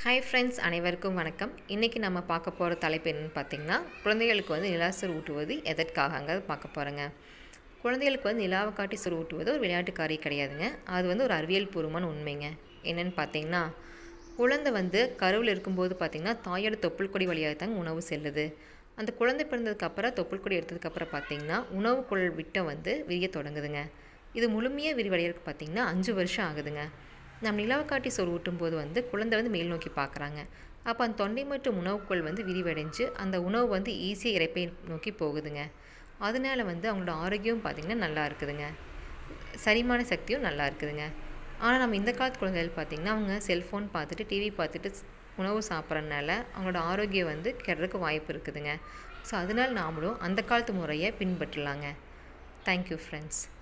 hi friends அனைவருக்கும் வணக்கம் இன்றைக்கி நம்ம பார்க்க போகிற தலைப்பு என்னென்னு பார்த்தீங்கன்னா குழந்தைகளுக்கு வந்து நிலாசர் ஊட்டுவது எதற்காகங்கிறது பார்க்க போகிறோங்க குழந்தைகளுக்கு வந்து நிலாவை காட்டி சோறு ஊட்டுவது ஒரு விளையாட்டு காரியம் கிடையாதுங்க அது வந்து ஒரு அறிவியல் பூர்வமான உண்மைங்க என்னென்னு பார்த்தீங்கன்னா குழந்தை வந்து கருவில் இருக்கும்போது பார்த்திங்கன்னா தாயோட தொப்புள் கொடி வழியாக தாங்க உணவு செல்லுது அந்த குழந்தை பிறந்ததுக்கப்புறம் தொப்புள் கொடி எடுத்ததுக்கப்புறம் பார்த்திங்கன்னா உணவு குழல் விட்டம் வந்து விரிய தொடங்குதுங்க இது முழுமையாக விரிவடைகிறதுக்கு பார்த்திங்கன்னா அஞ்சு வருஷம் ஆகுதுங்க நம்ம நிலவை காட்டி சோறு ஊட்டும்போது வந்து குழந்தை வந்து மேல் நோக்கி பார்க்குறாங்க அப்போ அந்த தொண்டை மற்றும் உணவுக்குள் வந்து விரிவடைஞ்சு அந்த உணவு வந்து ஈஸியாக இறைப்பை நோக்கி போகுதுங்க அதனால வந்து அவங்களோட ஆரோக்கியம் பார்த்திங்கன்னா நல்லா இருக்குதுங்க செரிமான சக்தியும் நல்லா இருக்குதுங்க ஆனால் நம்ம இந்த காலத்து குழந்தைகள் பார்த்திங்கன்னா அவங்க செல்ஃபோன் பார்த்துட்டு டிவி பார்த்துட்டு உணவு சாப்பிட்றதுனால அவங்களோட ஆரோக்கியம் வந்து கெடுறதுக்கு வாய்ப்பு இருக்குதுங்க ஸோ அதனால் நாமளும் அந்த காலத்து முறையை பின்பற்றலாங்க தேங்க்யூ ஃப்ரெண்ட்ஸ்